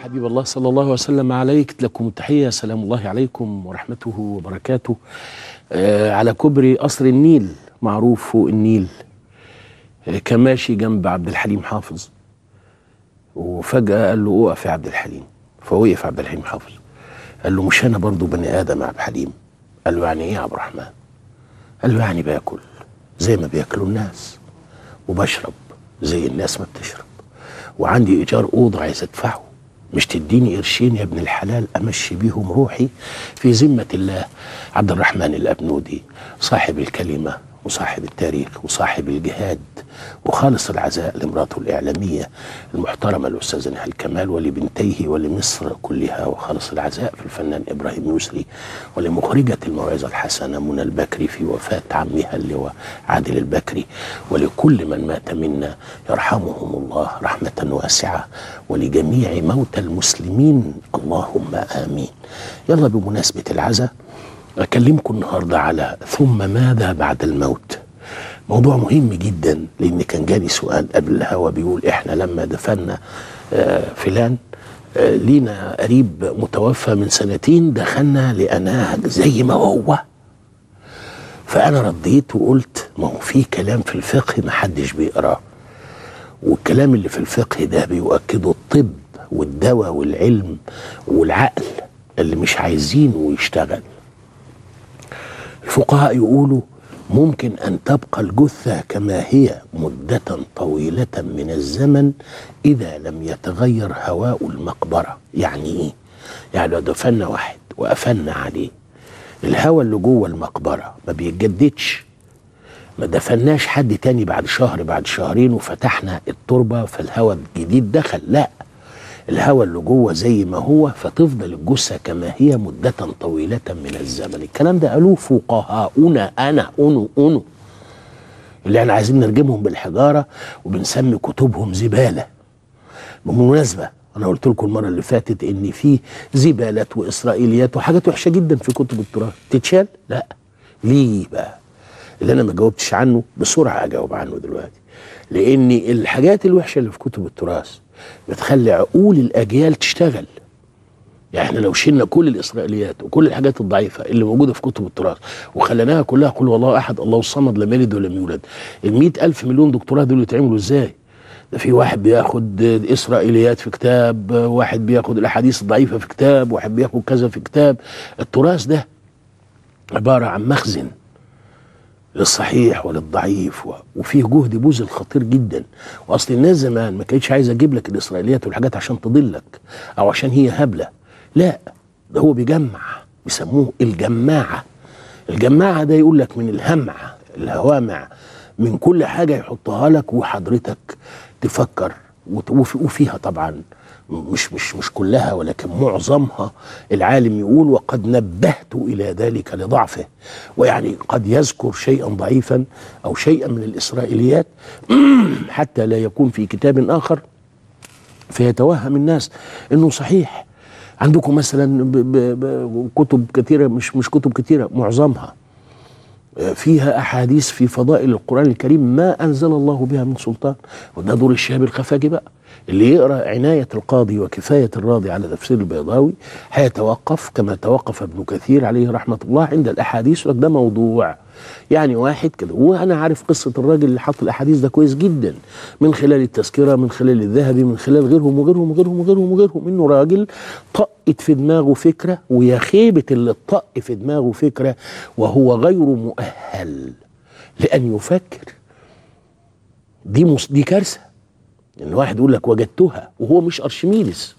حبيب الله صلى الله وسلم عليك لكم التحية سلام الله عليكم ورحمته وبركاته آه على كوبري قصر النيل معروف فوق النيل آه كان ماشي جنب عبد الحليم حافظ وفجأة قال له اقف يا عبد الحليم فوقف عبد الحليم حافظ قال له مش انا برضو بني ادم يا عبد الحليم قال له يعني ايه يا عبد الرحمن قال له يعني باكل زي ما بياكلوا الناس وبشرب زي الناس ما بتشرب وعندي ايجار اوضه عايز ادفعه مش تديني قرشين يا ابن الحلال امشي بيهم روحي في ذمه الله عبد الرحمن الابنودي صاحب الكلمه وصاحب التاريخ وصاحب الجهاد وخالص العزاء لمراته الإعلامية المحترمة الأستاذة نهال كمال ولبنتيه ولمصر كلها وخالص العزاء في الفنان إبراهيم يسري ولمخرجة الموعظة الحسنة منى البكري في وفاة عمها اللواء عادل البكري ولكل من مات منا يرحمهم الله رحمة واسعة ولجميع موتى المسلمين اللهم آمين يلا بمناسبة العزاء أكلمكم النهاردة على ثم ماذا بعد الموت موضوع مهم جدا لأن كان جالي سؤال قبل الهوا بيقول إحنا لما دفنا آه فلان آه لينا قريب متوفى من سنتين دخلنا لقناه زي ما هو فأنا رديت وقلت ما هو في كلام في الفقه ما حدش بيقراه والكلام اللي في الفقه ده بيؤكده الطب والدواء والعلم والعقل اللي مش عايزينه يشتغل الفقهاء يقولوا ممكن أن تبقى الجثة كما هي مدة طويلة من الزمن إذا لم يتغير هواء المقبرة يعني إيه؟ يعني لو دفنا واحد وقفلنا عليه الهواء اللي جوه المقبرة ما بيتجددش ما دفناش حد تاني بعد شهر بعد شهرين وفتحنا التربة فالهواء الجديد دخل لا الهواء اللي جوه زي ما هو فتفضل الجثه كما هي مده طويله من الزمن الكلام ده قالوه فقهاؤنا انا انو انو اللي احنا عايزين نرجمهم بالحجاره وبنسمي كتبهم زباله بالمناسبه انا قلت لكم المره اللي فاتت ان في زبالات واسرائيليات وحاجات وحشه جدا في كتب التراث تتشال لا ليه بقى اللي انا ما جاوبتش عنه بسرعه اجاوب عنه دلوقتي لان الحاجات الوحشه اللي في كتب التراث بتخلي عقول الاجيال تشتغل يعني احنا لو شلنا كل الاسرائيليات وكل الحاجات الضعيفه اللي موجوده في كتب التراث وخليناها كلها قل والله احد الله الصمد لم يلد ولم يولد ال ألف مليون دكتوراه دول يتعملوا ازاي؟ ده في واحد بياخد اسرائيليات في كتاب واحد بياخد الاحاديث الضعيفه في كتاب واحد بياخد كذا في كتاب التراث ده عباره عن مخزن للصحيح وللضعيف و... وفيه جهد بذل خطير جدا واصل الناس زمان ما كانتش عايزه تجيب لك الاسرائيليات والحاجات عشان تضلك او عشان هي هبله لا ده هو بيجمع بيسموه الجماعه الجماعه ده يقول لك من الهمع الهوامع من كل حاجه يحطها لك وحضرتك تفكر وفيها طبعا مش مش مش كلها ولكن معظمها العالم يقول وقد نبهت الى ذلك لضعفه ويعني قد يذكر شيئا ضعيفا او شيئا من الاسرائيليات حتى لا يكون في كتاب اخر فيتوهم الناس انه صحيح عندكم مثلا ب ب ب كتب كثيره مش مش كتب كثيره معظمها فيها احاديث في فضائل القران الكريم ما انزل الله بها من سلطان وده دور الشهاب الخفاجي بقى اللي يقرا عنايه القاضي وكفايه الراضي على تفسير البيضاوي هيتوقف كما توقف ابن كثير عليه رحمه الله عند الاحاديث ده موضوع يعني واحد كده وانا عارف قصه الراجل اللي حط الاحاديث ده كويس جدا من خلال التذكره من خلال الذهبي من خلال غيرهم وغيرهم وغيرهم وغيرهم وغيرهم انه راجل طقت في دماغه فكره ويا خيبه اللي طق في دماغه فكره وهو غير مؤهل لان يفكر دي مص... دي كارثه ان واحد يقول لك وجدتها وهو مش ارشميدس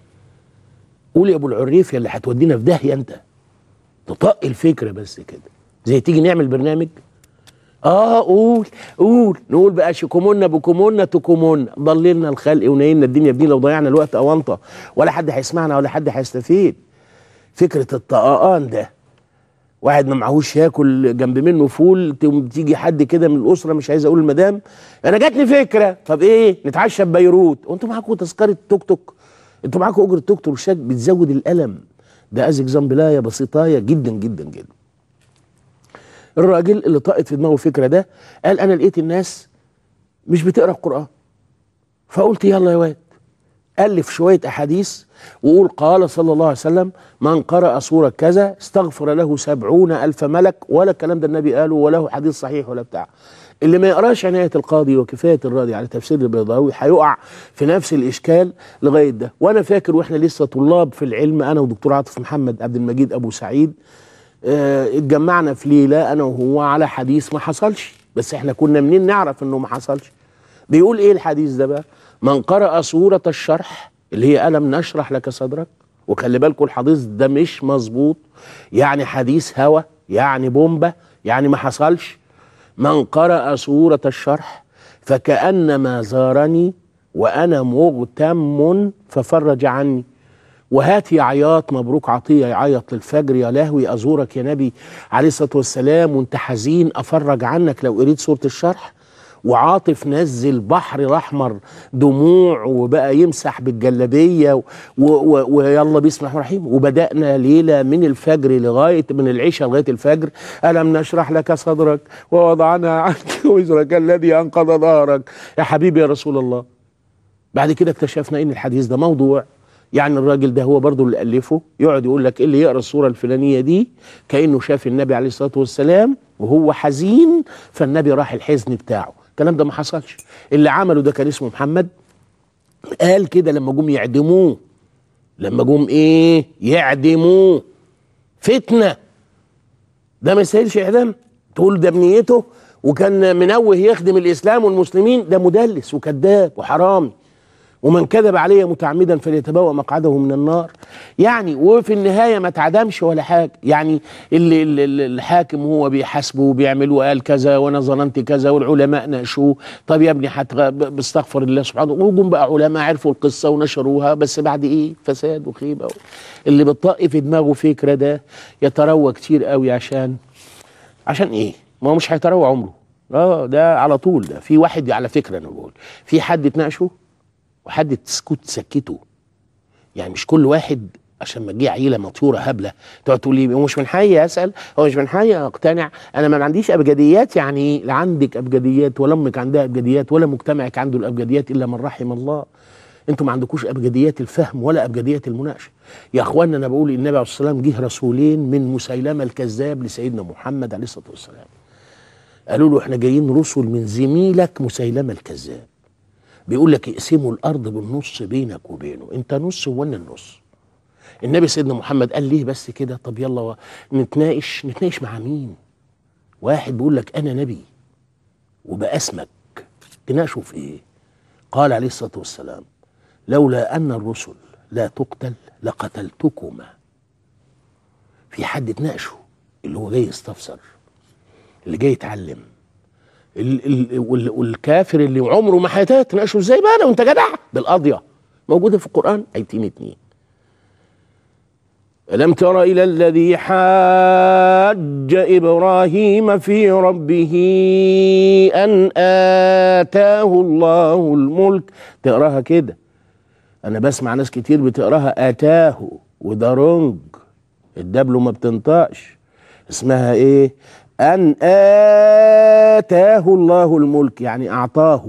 قول يا ابو العريف يا اللي هتودينا في داهيه انت تطق الفكره بس كده زي تيجي نعمل برنامج اه قول قول نقول بقى شكومونا بكومونا تكومونا ضللنا الخلق ونيلنا الدنيا بدين لو ضيعنا الوقت اونطه ولا حد هيسمعنا ولا حد هيستفيد فكره الطقاقان ده واحد ما معهوش ياكل جنب منه فول تيجي حد كده من الاسره مش عايز اقول المدام انا جاتني فكره طب ايه نتعشى ببيروت وانتوا معاكم تذكره توك توك انتوا معاكم اجره توك توك شك بتزود الالم ده ازك زنبلايه بسيطايه جدا جدا جدا الراجل اللي طقت في دماغه الفكره ده قال انا لقيت الناس مش بتقرا القران فقلت يلا يا واد الف شويه احاديث وقول قال صلى الله عليه وسلم من قرأ سورة كذا استغفر له سبعون ألف ملك ولا الكلام ده النبي قاله وله حديث صحيح ولا بتاع اللي ما يقراش عناية القاضي وكفاية الراضي على تفسير البيضاوي هيقع في نفس الإشكال لغاية ده وأنا فاكر وإحنا لسه طلاب في العلم أنا ودكتور عاطف محمد عبد المجيد أبو سعيد اه اتجمعنا في ليلة أنا وهو على حديث ما حصلش بس إحنا كنا منين نعرف إنه ما حصلش بيقول إيه الحديث ده بقى من قرأ سورة الشرح اللي هي ألم نشرح لك صدرك وخلي بالكم الحديث ده مش مظبوط يعني حديث هوى يعني بومبة يعني ما حصلش من قرأ سورة الشرح فكأنما زارني وأنا مغتم ففرج عني وهات يا عياط مبروك عطية يعيط للفجر يا لهوي أزورك يا نبي عليه الصلاة والسلام وانت حزين أفرج عنك لو قريت سورة الشرح وعاطف نزل بحر الاحمر دموع وبقى يمسح بالجلابيه و- و- ويلا بسم الله الرحمن الرحيم وبدانا ليله من الفجر لغايه من العشاء لغايه الفجر الم نشرح لك صدرك ووضعنا عنك وزرك الذي انقض ظهرك يا حبيبي يا رسول الله بعد كده اكتشفنا ان الحديث ده موضوع يعني الراجل ده هو برضه اللي الفه يقعد يقول لك اللي يقرا الصوره الفلانيه دي كانه شاف النبي عليه الصلاه والسلام وهو حزين فالنبي راح الحزن بتاعه الكلام ده ما حصلش اللي عمله ده كان اسمه محمد قال كده لما جم يعدموه لما جم ايه يعدموه فتنه ده ما يستاهلش اعدام تقول ده بنيته وكان منوه يخدم الاسلام والمسلمين ده مدلس وكذاب وحرامي ومن كذب علي متعمدا فليتبوأ مقعده من النار يعني وفي النهايه ما اتعدمش ولا حاجه يعني اللي, اللي اللي الحاكم هو بيحاسبه وبيعمل وقال كذا وانا ظننت كذا والعلماء ناقشوه طب يا ابني حتغ... بستغفر الله سبحانه وجم بقى علماء عرفوا القصه ونشروها بس بعد ايه فساد وخيبه اللي بتطق في دماغه فكره ده يتروى كتير قوي عشان عشان ايه ما هو مش هيتروى عمره اه ده على طول ده في واحد على فكره انا بقول في حد تناقشه وحد تسكت تسكته يعني مش كل واحد عشان ما تجي عيله مطيوره هبله تقعد تقول لي هو مش من حي اسال هو مش من حي اقتنع انا ما عنديش ابجديات يعني لا عندك ابجديات ولا امك عندها ابجديات ولا مجتمعك عنده الابجديات الا من رحم الله انتوا ما عندكوش ابجديات الفهم ولا ابجديات المناقشه يا اخوانا انا بقول النبي عليه الصلاه والسلام جه رسولين من مسيلمه الكذاب لسيدنا محمد عليه الصلاه والسلام قالوا له احنا جايين رسل من زميلك مسيلمه الكذاب بيقول لك اقسموا الارض بالنص بينك وبينه انت نص وانا النص النبي سيدنا محمد قال ليه بس كده طب يلا نتناقش نتناقش مع مين واحد بيقول لك انا نبي وباسمك تناقشوا في ايه قال عليه الصلاه والسلام لولا ان الرسل لا تقتل لقتلتكما في حد تناقشه اللي هو جاي يستفسر اللي جاي يتعلم ال ال وال والكافر اللي عمره ما هيتناقشه تناقشه ازاي بقى لو انت جدع بالقضيه موجوده في القران ايتين اتنين ألم تر إلى الذي حاج إبراهيم في ربه أن آتاه الله الملك تقراها كده أنا بسمع ناس كتير بتقراها آتاه وده رنج الدبل ما بتنطقش اسمها إيه أن آتاه الله الملك يعني أعطاه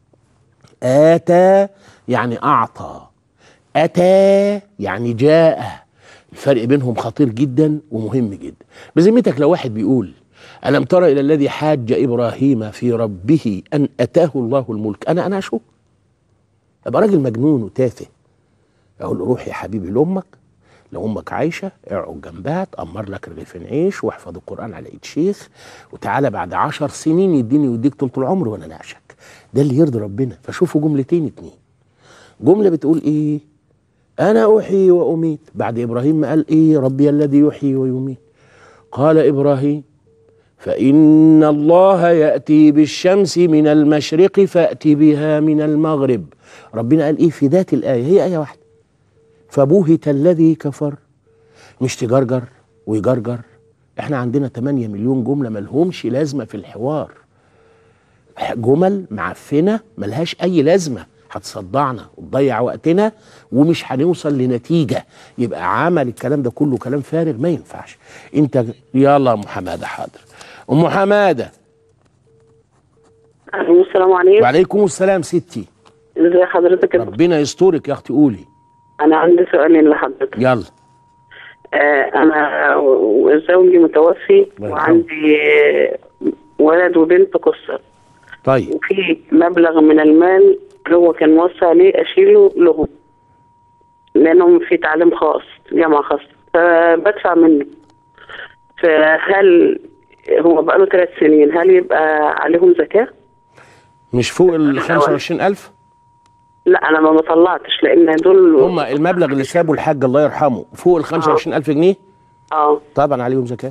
آتى يعني أعطى أتى يعني جاء الفرق بينهم خطير جدا ومهم جدا بذمتك لو واحد بيقول ألم ترى إلى الذي حاج إبراهيم في ربه أن أتاه الله الملك أنا أنا أشك أبقى راجل مجنون وتافه أقول له روح يا حبيبي لأمك لو أمك عايشة اقعد جنبها تأمر لك رغيفين عيش واحفظ القرآن على إيد شيخ وتعالى بعد عشر سنين يديني ويديك طول العمر وأنا نعشك ده اللي يرضي ربنا فشوفوا جملتين اتنين جملة بتقول إيه أنا أحيي وأميت بعد إبراهيم ما قال إيه ربي الذي يحيي ويميت قال إبراهيم فإن الله يأتي بالشمس من المشرق فأتي بها من المغرب ربنا قال إيه في ذات الآية هي آية واحدة فبهت الذي كفر مش تجرجر ويجرجر احنا عندنا 8 مليون جملة ملهمش لازمة في الحوار جمل معفنة ملهاش أي لازمة هتصدعنا وتضيع وقتنا ومش هنوصل لنتيجة يبقى عمل الكلام ده كله كلام فارغ ما ينفعش انت يلا ام حمادة حاضر ام حمادة الو السلام عليكم وعليكم السلام ستي ازي حضرتك يا دكتور؟ ربنا يسترك يا اختي قولي انا عندي سؤالين لحضرتك يلا آه انا و- زوجي متوفي الله يرحمه. وعندي آه، ولد وبنت قصر طيب وفي مبلغ من المال هو كان موصى عليه اشيله لهم لانهم في تعليم خاص جامعه خاصه فبدفع منه فهل هو بقاله ثلاث سنين هل يبقى عليهم زكاه؟ مش فوق ال 25000 لا انا ما بطلعتش لان دول هم المبلغ اللي سابه الحاج الله يرحمه فوق ال 25000 جنيه اه طبعا عليهم زكاه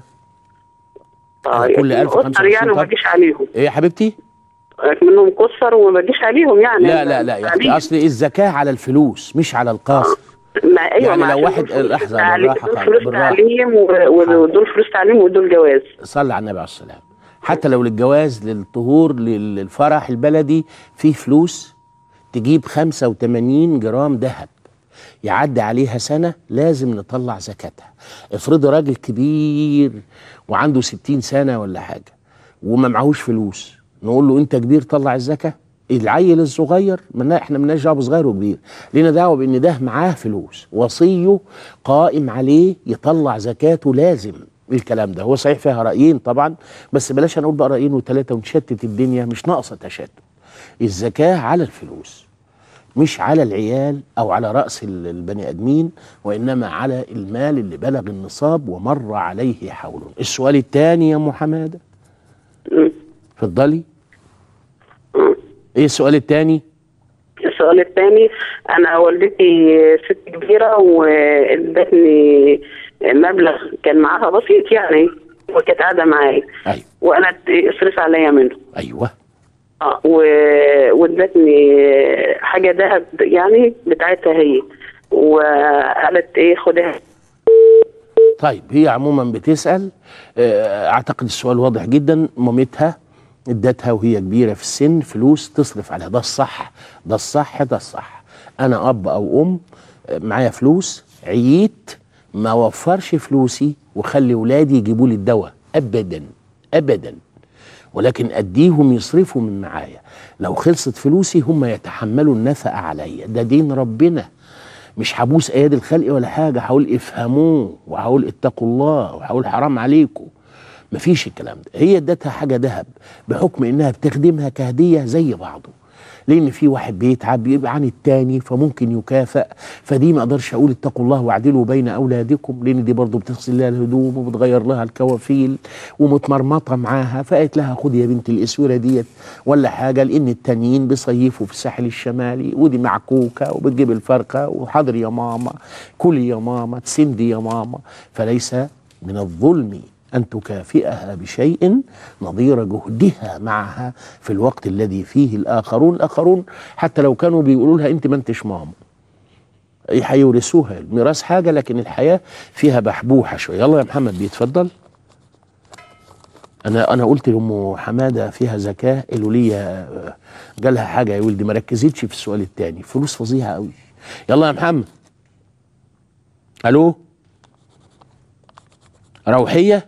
اه كل 1000 قصر 25 يعني وما طب. بجيش عليهم ايه يا حبيبتي منهم قصر وما بجيش عليهم يعني لا لا لا يا اختي اصل الزكاه على الفلوس مش على القاصر ما ايوه يعني ما لو عشان واحد- دول فلوس لحظة، تعليم- بالراحة دول خالص، فلوس بالراحة. تعليم و- و- ودول فلوس تعليم ودول جواز صلى على النبي عليه السلام حتى لو للجواز للطهور لل- للفرح البلدي فيه فلوس تجيب 85 جرام ذهب يعدي عليها سنة لازم نطلع زكاتها افرضي راجل كبير وعنده 60 سنة ولا حاجة وما معهوش فلوس نقول له انت كبير طلع الزكاة العيل الصغير منا احنا مالناش دعوه بصغير وكبير لينا دعوه بان ده معاه فلوس وصيه قائم عليه يطلع زكاته لازم الكلام ده هو صحيح فيها رايين طبعا بس بلاش نقول بقى رايين وثلاثه ونشتت الدنيا مش ناقصه تشتت الزكاه على الفلوس مش على العيال او على راس ال- البني ادمين وانما على المال اللي بلغ النصاب ومر عليه حول السؤال الثاني يا ام حماده مم. اتفضلي مم. ايه السؤال الثاني السؤال الثاني انا والدتي ست كبيره وادتني مبلغ كان معاها بسيط يعني وكانت قاعده معايا ايوه وانا اصرف عليا منه ايوه اه و- وادتني حاجه دهب يعني بتاعتها هي وقالت ايه خدها طيب هي عموما بتسأل آه، اعتقد السؤال واضح جدا مامتها ادتها وهي كبيرة في السن فلوس تصرف عليها ده الصح ده الصح ده الصح انا اب او ام آه، معايا فلوس عييت ما وفرش فلوسي وخلي ولادي يجيبوا لي الدواء ابدا ابدا ولكن اديهم يصرفوا من معايا لو خلصت فلوسي هم يتحملوا النفقه عليا ده دين ربنا مش هبوس ايادي الخلق ولا حاجه هقول افهموه وهقول اتقوا الله وهقول حرام عليكم مفيش الكلام ده هي ادتها حاجه ذهب بحكم انها بتخدمها كهديه زي بعضه لان في واحد بيتعب بيبقى عن التاني فممكن يكافئ فدي ما اقدرش اقول اتقوا الله واعدلوا بين اولادكم لان دي برضه بتغسل لها الهدوم وبتغير لها الكوافيل ومتمرمطه معاها فقالت لها خدي يا بنت الاسوره ديت ولا حاجه لان التانيين بيصيفوا في الساحل الشمالي ودي معكوكه وبتجيب الفرخه وحاضر يا ماما كلي يا ماما تسندي يا ماما فليس من الظلم أن تكافئها بشيء نظير جهدها معها في الوقت الذي فيه الآخرون الآخرون حتى لو كانوا بيقولوا لها أنت ما أنتش ماما هيورثوها الميراث حاجة لكن الحياة فيها بحبوحة شوية يلا يا محمد بيتفضل أنا أنا قلت لأم حمادة فيها زكاة قالوا لي آه، جالها حاجة يا ولدي ما ركزتش في السؤال التاني فلوس فظيعة قوي يلا يا محمد ألو روحية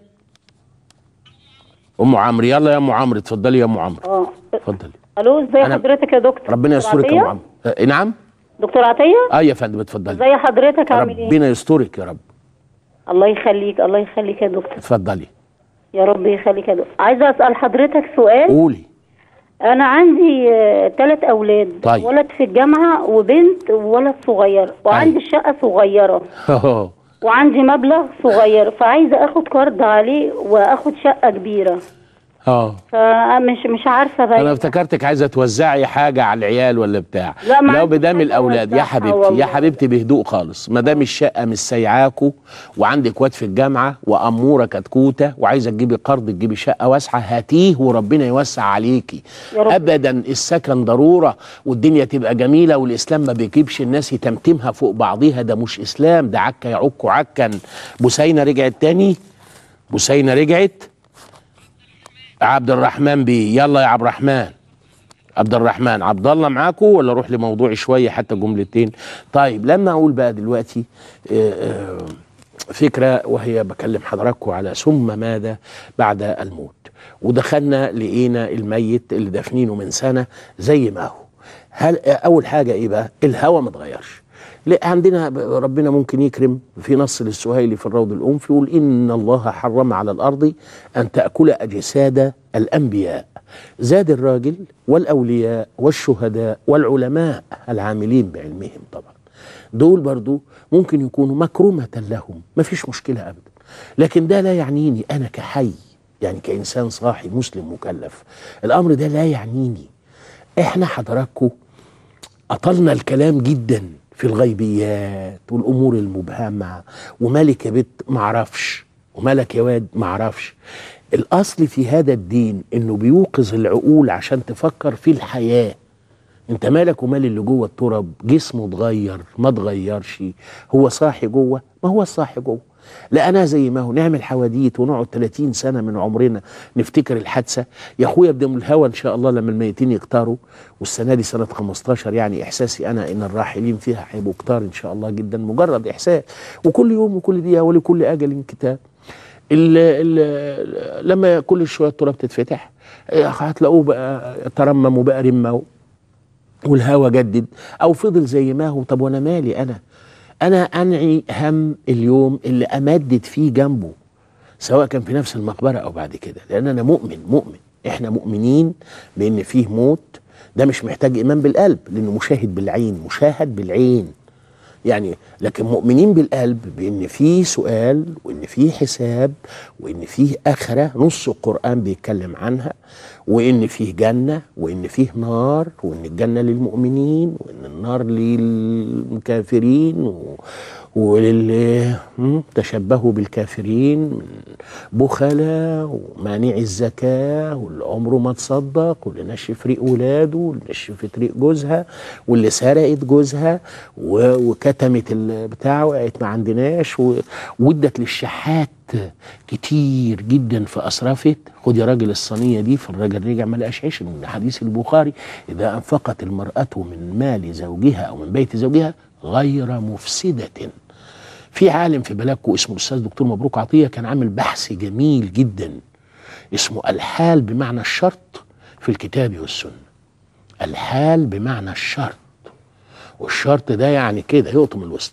ام عمرو يلا يا ام عمرو اتفضلي يا ام عمرو اه اتفضلي الو ازي أنا- حضرتك يا دكتور ربنا دكتور يسترك يا ام عطية؟ عمرو آه، نعم دكتور عطيه اه يا فندم اتفضلي ازي حضرتك عامل ايه ربنا يسترك يا رب الله يخليك الله يخليك يا دكتور اتفضلي يا رب يخليك يا دكتور عايزه اسال حضرتك سؤال قولي انا عندي ثلاث اولاد طيب. ولد في الجامعه وبنت وولد صغير وعندي أيوة. الشقه صغيره وعندي مبلغ صغير فعايزه اخد كارد عليه واخد شقه كبيره اه فمش مش عارفه بقى انا افتكرتك عايزه توزعي حاجه على العيال ولا بتاع لا، ما لو عنديش بدام حاجة الاولاد يا أوزعها حبيبتي والله. يا حبيبتي بهدوء خالص ما دام الشقه مش سايعاكوا وعندك واد في الجامعه واموره كتكوته وعايزه تجيبي قرض تجيبي شقه واسعه هاتيه وربنا يوسع عليكي يا رب. ابدا السكن ضروره والدنيا تبقى جميله والاسلام ما بيجيبش الناس يتمتمها فوق بعضيها ده مش اسلام ده عكا يعك عكا بوسينه رجعت تاني بوسينه رجعت عبد الرحمن بيه يلا يا عبد الرحمن عبد الرحمن عبد الله معاكم ولا اروح لموضوعي شويه حتى جملتين طيب لما اقول بقى دلوقتي آه، آه، فكره وهي بكلم حضراتكم على ثم ماذا بعد الموت ودخلنا لقينا الميت اللي دافنينه من سنه زي ما هو هل اول حاجه ايه بقى الهوى ما اتغيرش لا عندنا ب- ربنا ممكن يكرم في نص للسهيلي في الروض الأنف يقول إن الله حرم على الأرض أن تأكل أجساد الأنبياء زاد الراجل والأولياء والشهداء والعلماء العاملين بعلمهم طبعا دول برضو ممكن يكونوا مكرمة لهم ما فيش مشكلة أبدا لكن ده لا يعنيني أنا كحي يعني كإنسان صاحي مسلم مكلف الأمر ده لا يعنيني إحنا حضراتكم أطلنا الكلام جدا في الغيبيات والأمور المبهمة ومالك يا بت معرفش ومالك يا واد معرفش الأصل في هذا الدين إنه بيوقظ العقول عشان تفكر في الحياة انت مالك ومال اللي جوه التراب جسمه اتغير ما اتغيرش هو صاحي جوه ما هو صاحي جوه لا انا زي ما هو نعمل حواديت ونقعد 30 سنه من عمرنا نفتكر الحادثه يا اخويا بدم الهوى ان شاء الله لما الميتين يكتروا والسنه دي سنه 15 يعني احساسي انا ان الراحلين فيها هيبقوا كتار ان شاء الله جدا مجرد احساس وكل يوم وكل دقيقه ولكل اجل كتاب ال ال لما كل شويه التراب تتفتح هتلاقوه بقى ترمم وبقى رمه والهوى جدد او فضل زي ما هو طب وانا مالي انا انا انعي هم اليوم اللي امدد فيه جنبه سواء كان في نفس المقبره او بعد كده لان انا مؤمن مؤمن احنا مؤمنين بان فيه موت ده مش محتاج ايمان بالقلب لانه مشاهد بالعين مشاهد بالعين يعني لكن مؤمنين بالقلب بان في سؤال وان في حساب وان فيه اخره نص القران بيتكلم عنها وان فيه جنه وان فيه نار وان الجنه للمؤمنين وان النار للكافرين و وللي مم، تشبهوا بالكافرين من بخلاء ومانعي الزكاة واللي عمره ما تصدق واللي نشف ريق ولاده واللي نشفت ريق جوزها واللي سرقت جوزها و- وكتمت البتاع وقعت ما عندناش و- وادت للشحات كتير جدا فأسرفت خد يا راجل الصينية دي فالراجل رجع ما لقاش عيش من حديث البخاري إذا أنفقت المرأة من مال زوجها أو من بيت زوجها غير مفسدة في عالم في بلدكم اسمه الاستاذ دكتور مبروك عطيه كان عامل بحث جميل جدا اسمه الحال بمعنى الشرط في الكتاب والسنه الحال بمعنى الشرط والشرط ده يعني كده يقطم الوسط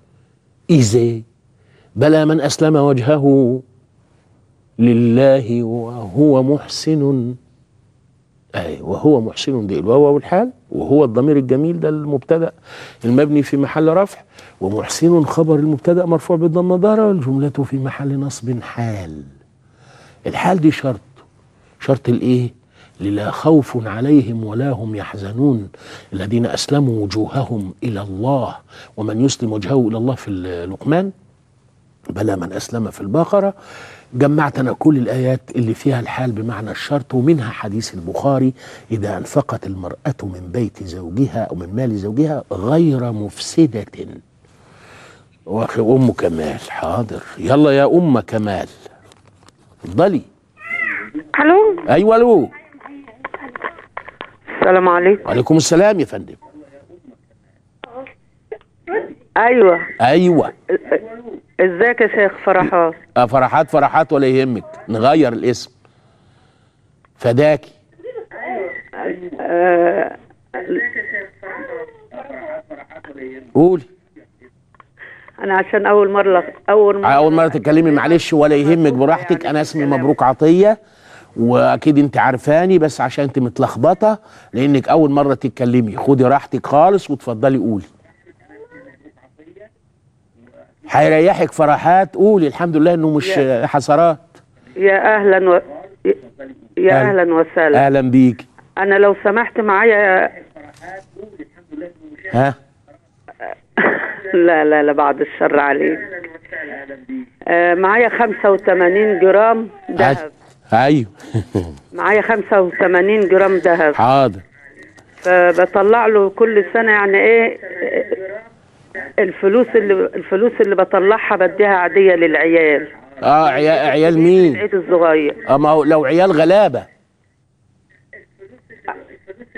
إذا بلى من أسلم وجهه لله وهو محسن أي وهو محسن دي الواو والحال وهو الضمير الجميل ده المبتدا المبني في محل رفع ومحسن خبر المبتدا مرفوع بالضمه ضاره والجمله في محل نصب حال الحال دي شرط شرط الايه للا خوف عليهم ولا هم يحزنون الذين اسلموا وجوههم الى الله ومن يسلم وجهه الى الله في اللقمان بلى من اسلم في البقره جمعت انا كل الايات اللي فيها الحال بمعنى الشرط ومنها حديث البخاري اذا انفقت المراه من بيت زوجها او من مال زوجها غير مفسده واخي ام كمال حاضر يلا يا ام كمال اتفضلي الو ايوه الو السلام عليكم وعليكم السلام يا فندم ايوه ايوه ازيك يا شيخ فرحات آه، فرحات فرحات ولا يهمك نغير الاسم فداكي آه قولي انا عشان اول مره اول مره اول مره تتكلمي معلش ولا يهمك براحتك انا اسمي مبروك عطيه واكيد انت عارفاني بس عشان انت متلخبطه لانك اول مره تتكلمي خدي راحتك خالص وتفضلي قولي هيريحك فرحات قولي الحمد لله انه مش حسرات يا اهلا و... يا أهلا. اهلا وسهلا اهلا بيك انا لو سمحت معايا ها لا لا لا بعد الشر عليك آه معايا 85 جرام ذهب ايوه معايا 85 جرام ذهب حاضر فبطلع له كل سنه يعني ايه الفلوس اللي الفلوس اللي بطلعها بديها عاديه للعيال اه عيال, عيال مين العيد الصغير اه ما هو لو عيال غلابه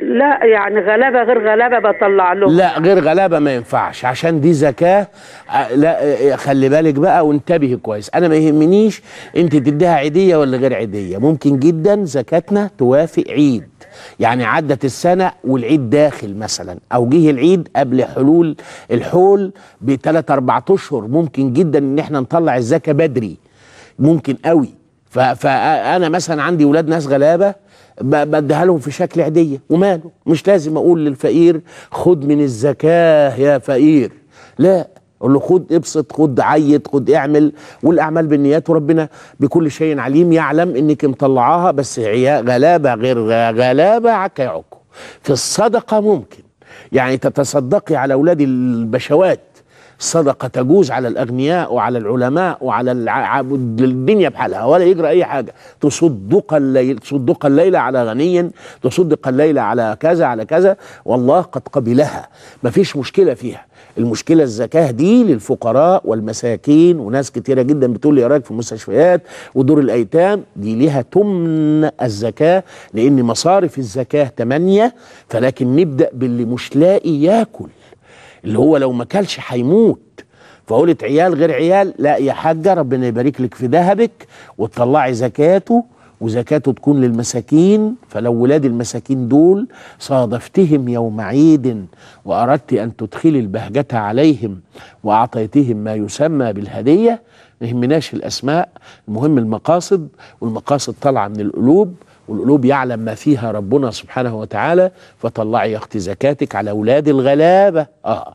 لا يعني غلابه غير غلابه بطلع لهم لا غير غلابه ما ينفعش عشان دي زكاه آه، لا آه، خلي بالك بقى وانتبهي كويس انا ما يهمنيش انت تديها عيديه ولا غير عيديه ممكن جدا زكاتنا توافق عيد يعني عدت السنه والعيد داخل مثلا او جه العيد قبل حلول الحول بثلاث اربع اشهر ممكن جدا ان احنا نطلع الزكاه بدري ممكن قوي ف- فانا مثلا عندي ولاد ناس غلابه ب- بديها لهم في شكل عيديه وماله مش لازم اقول للفقير خد من الزكاه يا فقير لا اقول له خد ابسط خد عيط خد اعمل والاعمال بالنيات وربنا بكل شيء عليم يعلم انك مطلعاها بس عيا- غلابه غير غلابه عكا يعكوا في الصدقه ممكن يعني تتصدقي على اولاد البشوات الصدقه تجوز على الاغنياء وعلى العلماء وعلى الع- الدنيا بحالها ولا يجرى اي حاجه تصدق الليل تصدق الليل على غني تصدق الليل على كذا على كذا والله قد قبلها مفيش مشكله فيها المشكله الزكاه دي للفقراء والمساكين وناس كتيره جدا بتقول لي يا راجل في المستشفيات ودور الايتام دي ليها تمن الزكاه لان مصارف الزكاه ثمانيه فلكن نبدا باللي مش لاقي ياكل اللي هو لو ما كلش هيموت فقلت عيال غير عيال لا يا حاجة ربنا يبارك لك في ذهبك وتطلعي زكاته وزكاته تكون للمساكين فلو ولاد المساكين دول صادفتهم يوم عيد وأردت أن تدخلي البهجة عليهم وأعطيتهم ما يسمى بالهدية ما يهمناش الأسماء المهم المقاصد والمقاصد طالعة من القلوب والقلوب يعلم ما فيها ربنا سبحانه وتعالى فطلعي يا اختي زكاتك على اولاد الغلابه اه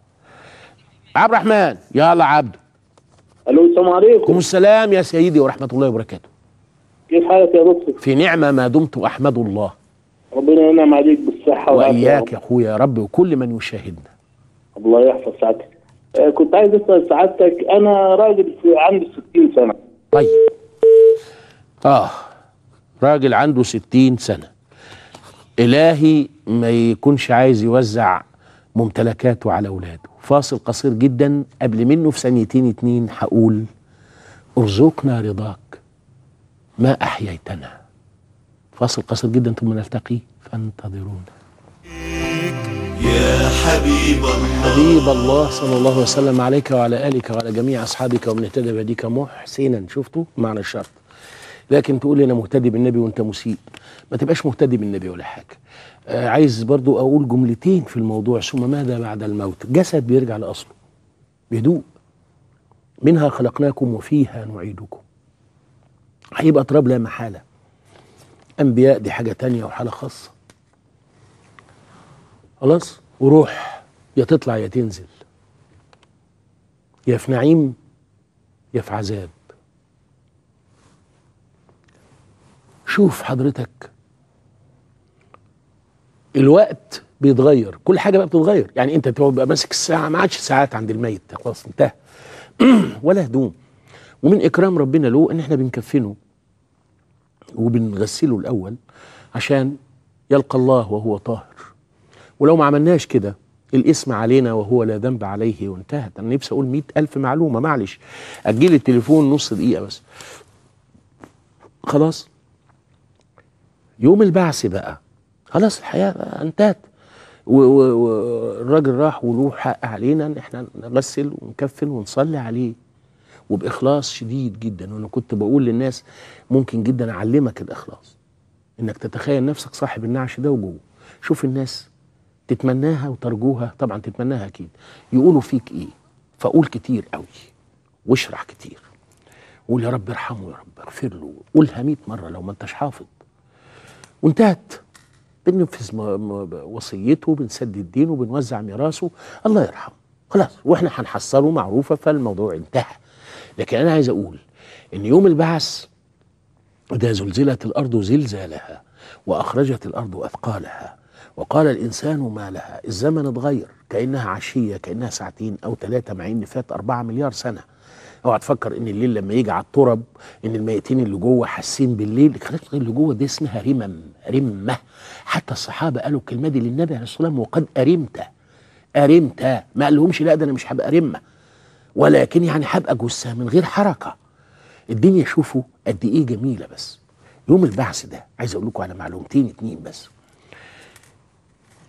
عبد الرحمن يلا عبد الو السلام عليكم عليكم السلام يا سيدي ورحمه الله وبركاته كيف حالك يا دكتور؟ في نعمه ما دمت احمد الله ربنا ينعم عليك بالصحة والعافية واياك يا اخويا يا رب وكل من يشاهدنا الله يحفظ سعادتك آه، كنت عايز اسال سعادتك انا راجل في عندي 60 سنه طيب اه راجل عنده ستين سنة إلهي ما يكونش عايز يوزع ممتلكاته على أولاده فاصل قصير جدا قبل منه في ثانيتين اتنين هقول ارزقنا رضاك ما أحييتنا فاصل قصير جدا ثم نلتقي فانتظرونا يا حبيب الله حبيب الله صلى الله وسلم عليك وعلى آلك وعلى جميع أصحابك ومن اهتدى بهديك محسنا شفتوا معنى الشرط لكن تقول لي أنا مهتدي بالنبي وأنت مسيء ما تبقاش مهتدي بالنبي ولا حاجة آه عايز برضو أقول جملتين في الموضوع ثم ماذا بعد الموت جسد بيرجع لأصله بهدوء منها خلقناكم وفيها نعيدكم هيبقى تراب لا محالة أنبياء دي حاجة تانية وحالة خاصة خلاص وروح يا تطلع يا تنزل يا في نعيم يا في عذاب شوف حضرتك الوقت بيتغير كل حاجه بقى بتتغير يعني انت تبقى ماسك الساعه ما عادش ساعات عند الميت خلاص انتهى ولا هدوم ومن اكرام ربنا له ان احنا بنكفنه وبنغسله الاول عشان يلقى الله وهو طاهر ولو ما عملناش كده الاسم علينا وهو لا ذنب عليه وانتهت انا نفسي اقول مئة الف معلومه معلش اجيل التليفون نص دقيقه بس خلاص يوم البعث بقى خلاص الحياه بقى انتهت و- و- والراجل راح وله حق علينا ان احنا نغسل ونكفن ونصلي عليه وباخلاص شديد جدا وانا كنت بقول للناس ممكن جدا اعلمك الاخلاص انك تتخيل نفسك صاحب النعش ده وجوه شوف الناس تتمناها وترجوها طبعا تتمناها اكيد يقولوا فيك ايه فقول كتير قوي واشرح كتير قول يا رب ارحمه يا رب اغفر له قولها 100 مره لو ما انتش حافظ وانتهت بننفذ م- م- وصيته بنسدد دينه بنوزع ميراثه الله يرحمه خلاص واحنا هنحصله معروفه فالموضوع انتهى لكن انا عايز اقول ان يوم البعث إذا زلزلت الأرض زلزالها وأخرجت الأرض أثقالها وقال الإنسان ما لها الزمن اتغير كأنها عشية كأنها ساعتين أو ثلاثة مع إن فات أربعة مليار سنة اوعى تفكر ان الليل لما يجي على الترب ان الميتين اللي جوه حاسين بالليل الخلايا اللي جوه دي اسمها رمم رمه حتى الصحابه قالوا الكلمه دي للنبي عليه الصلاه والسلام وقد ارمت ارمت ما قالهمش لا ده انا مش هبقى رمه ولكن يعني هبقى جثه من غير حركه الدنيا شوفوا قد ايه جميله بس يوم البعث ده عايز اقول لكم على معلومتين اتنين بس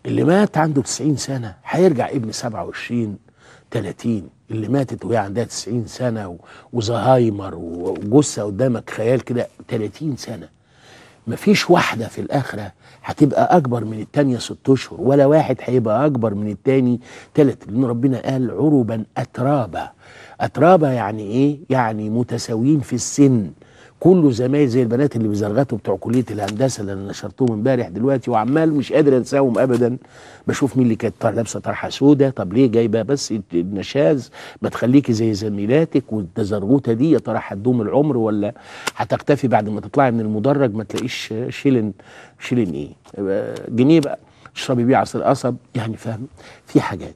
اللي مات عنده 90 سنه هيرجع ابن 27 30 اللي ماتت وهي عندها 90 سنه و- وزهايمر وجثه قدامك خيال كده 30 سنه مفيش واحدة في الآخرة هتبقى أكبر من التانية ست أشهر ولا واحد هيبقى أكبر من التاني تلت لأن ربنا قال عربا أترابا أترابا يعني إيه؟ يعني متساويين في السن كله زمايل زي البنات اللي بزرغتوا بتوع كليه الهندسه اللي انا نشرتهم امبارح دلوقتي وعمال مش قادر انساهم ابدا بشوف مين اللي كانت طالعة لابسه طرحه سودة طب ليه جايبه بس النشاز ما تخليكي زي زميلاتك والتزرغوته دي يا ترى هتدوم العمر ولا هتختفي بعد ما تطلعي من المدرج ما تلاقيش شيلن شيلن ايه يبقى جنيه بقى اشربي بيه عصير قصب يعني فاهم في حاجات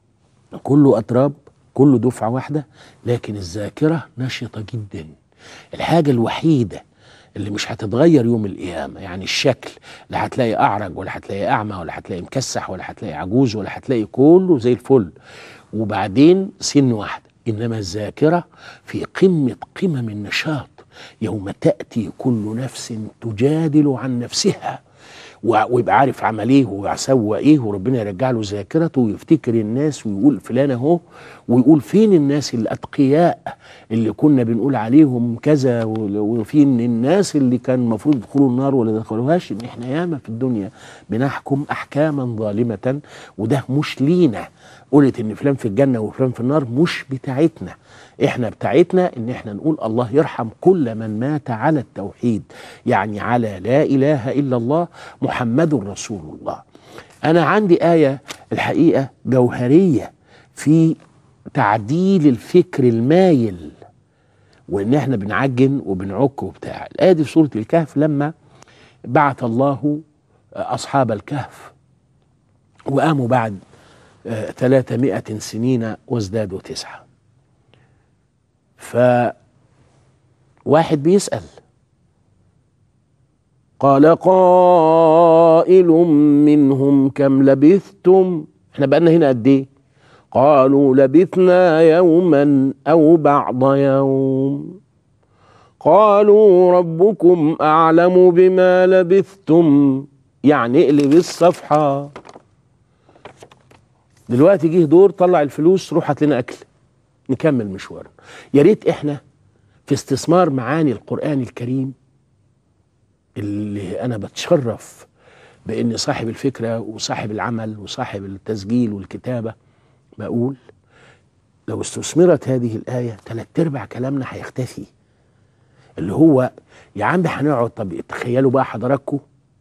كله اتراب كله دفعه واحده لكن الذاكره نشطه جدا الحاجه الوحيده اللي مش هتتغير يوم القيامه يعني الشكل لا هتلاقي اعرج ولا هتلاقي اعمى ولا هتلاقي مكسح ولا هتلاقي عجوز ولا هتلاقي كله زي الفل وبعدين سن واحده انما الذاكره في قمه قمم النشاط يوم تاتي كل نفس تجادل عن نفسها و- ويبقى عارف عمل ايه وسوى ايه وربنا يرجع له ذاكرته ويفتكر الناس ويقول فلان اهو ويقول فين الناس الاتقياء اللي كنا بنقول عليهم كذا و- وفين الناس اللي كان المفروض يدخلوا النار ولا دخلوهاش ان احنا ياما في الدنيا بنحكم احكاما ظالمه وده مش لينا قلت ان فلان في الجنه وفلان في النار مش بتاعتنا احنا بتاعتنا ان احنا نقول الله يرحم كل من مات على التوحيد يعني على لا اله الا الله محمد رسول الله انا عندي ايه الحقيقه جوهريه في تعديل الفكر المايل وان احنا بنعجن وبنعك وبتاع الايه دي في سوره الكهف لما بعث الله اصحاب الكهف وقاموا بعد آه، 300 سنين وازدادوا تسعة فواحد بيسأل قال قائل منهم كم لبثتم احنا بقالنا هنا قد ايه قالوا لبثنا يوما او بعض يوم قالوا ربكم اعلم بما لبثتم يعني اقلب الصفحه دلوقتي جه دور طلع الفلوس روح هات لنا اكل نكمل مشوارنا يا ريت احنا في استثمار معاني القران الكريم اللي انا بتشرف بان صاحب الفكره وصاحب العمل وصاحب التسجيل والكتابه بقول لو استثمرت هذه الايه ثلاث ارباع كلامنا هيختفي اللي هو يا عم هنقعد طب تخيلوا بقى حضراتكم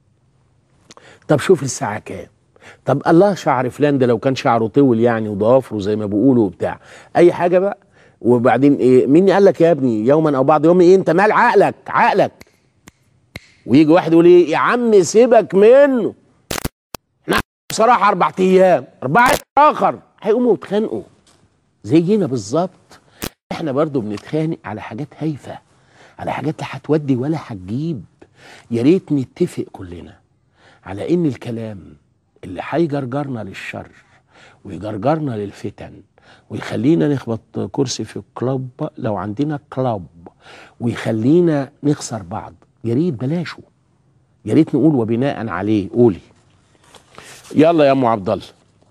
طب شوف الساعه كام طب الله شعر فلان ده لو كان شعره طول يعني وضوافره زي ما بيقولوا وبتاع اي حاجه بقى وبعدين ايه مين قال لك يا ابني يوما او بعض يوم ايه انت مال عقلك عقلك ويجي واحد يقول ايه يا عم سيبك منه احنا بصراحه اربع ايام اربعه اخر هيقوموا يتخانقوا زينا بالظبط احنا برضو بنتخانق على حاجات هايفه على حاجات لا هتودي ولا هتجيب يا ريت نتفق كلنا على ان الكلام اللي هيجرجرنا للشر ويجرجرنا للفتن ويخلينا نخبط كرسي في الكلاب لو عندنا كلاب ويخلينا نخسر بعض يا ريت بلاشه يا ريت نقول وبناء عليه قولي يلا يا ام عبد الله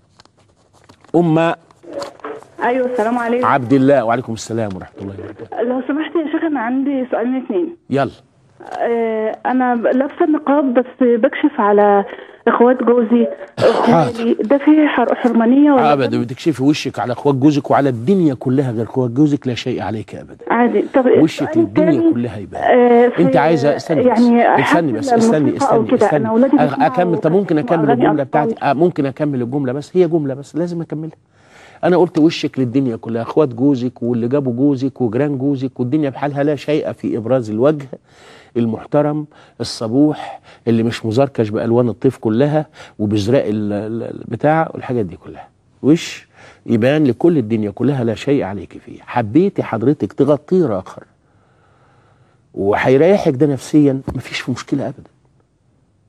ام ايوه السلام عليكم عبد الله وعليكم السلام ورحمه الله وبركاته لو سمحت يا شيخ انا عندي سؤالين اتنين يلا آه انا لابسه النقاب بس بكشف على اخوات جوزي اخوالي ده فيه حر- حرمانيه ولا ابدا بتكشفي وشك على اخوات جوزك وعلى الدنيا كلها غير اخوات جوزك لا شيء عليك ابدا عادي طب وشك السؤال للدنيا التاني، كلها يبان آه، في- انت عايزه استني بس يعني استني بس حفل استني الموسيقى أو استني كده، استني أنا أولادي أ- بيسمعوا اكمل طب ممكن اكمل أغاني الجمله أطفال. بتاعتي آه ممكن اكمل الجمله بس هي جمله بس لازم اكملها انا قلت وشك للدنيا كلها اخوات جوزك واللي جابوا جوزك وجيران جوزك والدنيا بحالها لا شيء في ابراز الوجه المحترم الصبوح اللي مش مزركش بالوان الطيف كلها وبزراق ال- ال- البتاع والحاجات دي كلها وش يبان لكل الدنيا كلها لا شيء عليك فيه حبيتي حضرتك تغطيه راخر وهيريحك ده نفسيا مفيش مشكله ابدا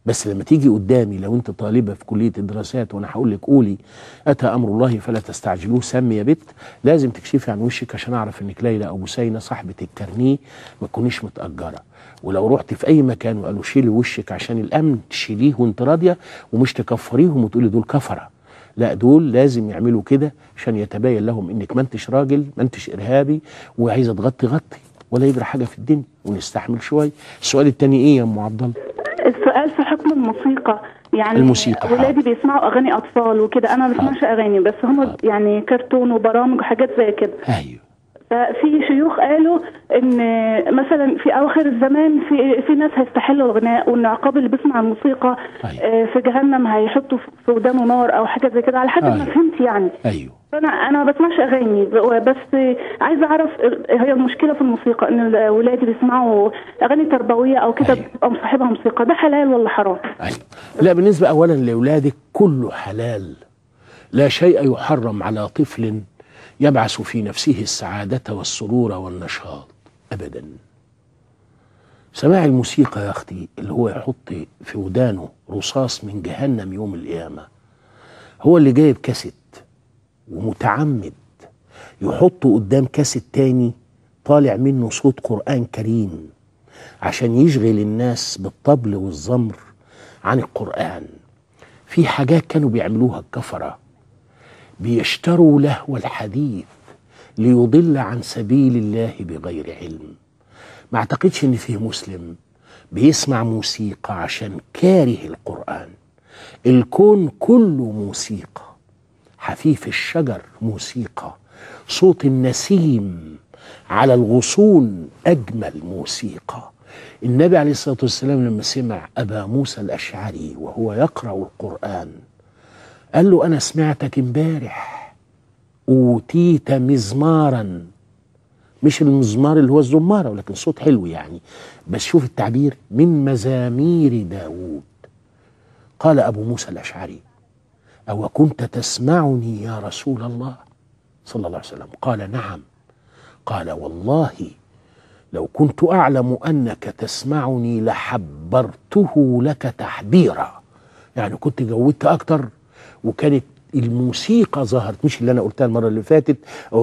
بس لما تيجي قدامي لو انت طالبه في كليه الدراسات وانا هقول لك قولي اتى امر الله فلا تستعجلوه سمي يا بت لازم تكشفي عن وشك عشان اعرف انك ليلى او بسينه صاحبه الكارنيه ما تكونيش متاجره ولو رحت في اي مكان وقالوا شيلي وشك عشان الامن تشيليه وانت راضيه ومش تكفريهم وتقولي دول كفره لا دول لازم يعملوا كده عشان يتبين لهم انك ما انتش راجل ما انتش ارهابي وعايزه تغطي غطي ولا يجرى حاجه في الدنيا ونستحمل شويه السؤال التاني ايه يا ام عبد الله السؤال في حكم الموسيقى يعني الموسيقى، ولادي بيسمعوا اغاني اطفال وكده انا ما بسمعش اغاني بس هم يعني كرتون وبرامج وحاجات زي كده ايوه ففي شيوخ قالوا ان مثلا في اواخر الزمان في في ناس هيستحلوا الغناء وان عقاب اللي بيسمع الموسيقى أيوة. آه، في جهنم هيحطوا في ودانه نار او حاجه زي كده على حسب ما أيوة. فهمت يعني ايوه فانا انا ما بسمعش اغاني ب- بس عايزه اعرف هي المشكله في الموسيقى ان ولادي بيسمعوا اغاني تربويه او كده أيوة. بتبقى مصاحبها موسيقى ده حلال ولا حرام؟ أيوة. لا بالنسبة أولا لأولادك كله حلال لا شيء يحرم على طفل يبعث في نفسه السعادة والسرور والنشاط أبدا سماع الموسيقى يا أختي اللي هو يحط في ودانه رصاص من جهنم يوم القيامة هو اللي جايب كاسيت ومتعمد يحطه قدام كاسيت تاني طالع منه صوت قرآن كريم عشان يشغل الناس بالطبل والزمر عن القرآن في حاجات كانوا بيعملوها الكفرة بيشتروا لهو الحديث ليضل عن سبيل الله بغير علم ما اعتقدش ان فيه مسلم بيسمع موسيقى عشان كاره القرآن الكون كله موسيقى حفيف الشجر موسيقى صوت النسيم على الغصون أجمل موسيقى النبي عليه الصلاة والسلام لما سمع أبا موسى الأشعري وهو يقرأ القرآن قال له أنا سمعتك امبارح أوتيت مزمارا مش المزمار اللي هو الزمارة ولكن صوت حلو يعني بس شوف التعبير من مزامير داود قال أبو موسى الأشعري أو كنت تسمعني يا رسول الله صلى الله عليه وسلم قال نعم قال والله لو كنت أعلم أنك تسمعني لحبرته لك تحبيرا يعني كنت جودت أكتر وكانت الموسيقى ظهرت مش اللي أنا قلتها المرة اللي فاتت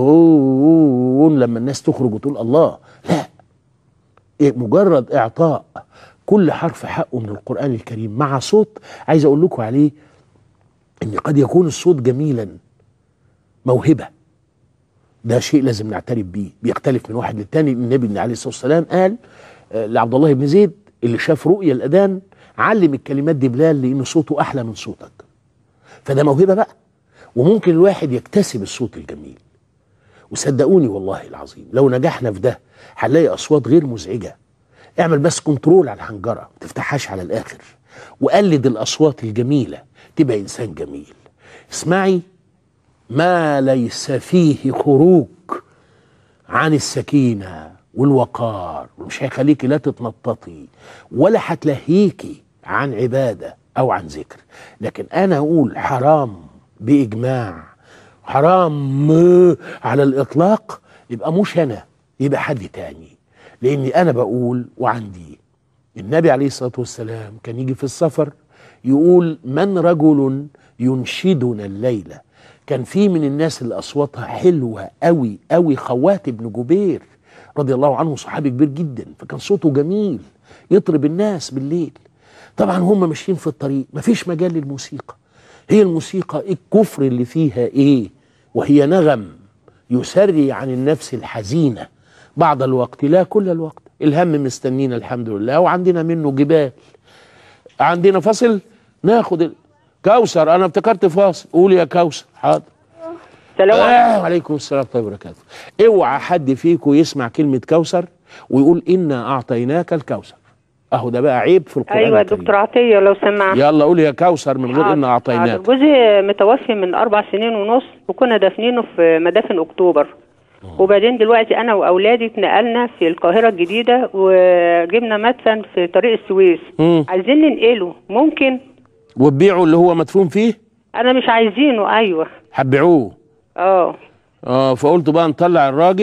أوه لما الناس تخرج وتقول الله لا إيه مجرد إعطاء كل حرف حقه من القرآن الكريم مع صوت عايز أقول لكم عليه ان قد يكون الصوت جميلا موهبه ده شيء لازم نعترف بيه بيختلف من واحد للتاني النبي عليه الصلاه والسلام قال آه، لعبد الله بن زيد اللي شاف رؤيا الاذان علم الكلمات دي بلال لان صوته احلى من صوتك فده موهبه بقى وممكن الواحد يكتسب الصوت الجميل وصدقوني والله العظيم لو نجحنا في ده هنلاقي اصوات غير مزعجه اعمل بس كنترول على الحنجره ما تفتحهاش على الاخر وقلد الاصوات الجميله تبقى انسان جميل اسمعي ما ليس فيه خروج عن السكينه والوقار ومش هيخليكي لا تتنططي ولا هتلهيكي عن عباده او عن ذكر لكن انا اقول حرام باجماع حرام على الاطلاق يبقى مش انا يبقى حد تاني لاني انا بقول وعندي النبي عليه الصلاه والسلام كان يجي في السفر يقول من رجل ينشدنا الليله كان في من الناس اللي اصواتها حلوه قوي قوي خوات بن جبير رضي الله عنه صحابي كبير جدا فكان صوته جميل يطرب الناس بالليل طبعا هم ماشيين في الطريق مفيش مجال للموسيقى هي الموسيقى إيه الكفر اللي فيها ايه وهي نغم يسري عن النفس الحزينه بعض الوقت لا كل الوقت الهم مستنينا الحمد لله وعندنا منه جبال عندنا فصل ناخد ال... كوثر انا افتكرت فاصل قول يا كوثر حاضر سلام عليكم آه وعليكم السلام ورحمه الله وبركاته اوعى حد فيكم يسمع كلمه كوثر ويقول انا اعطيناك الكوثر اهو ده بقى عيب في القران ايوه الكريم. دكتور عطيه لو سمحت يلا قول يا كوثر من غير حاضر، انا حاضر. اعطيناك جوزي متوفي من اربع سنين ونص وكنا دافنينه في مدافن اكتوبر وبعدين دلوقتي انا واولادي اتنقلنا في القاهره الجديده وجبنا مدفن في طريق السويس مم. عايزين ننقله ممكن وتبيعوا اللي هو مدفون فيه انا مش عايزينه ايوه هتبيعوه اه اه فقلت بقى نطلع الراجل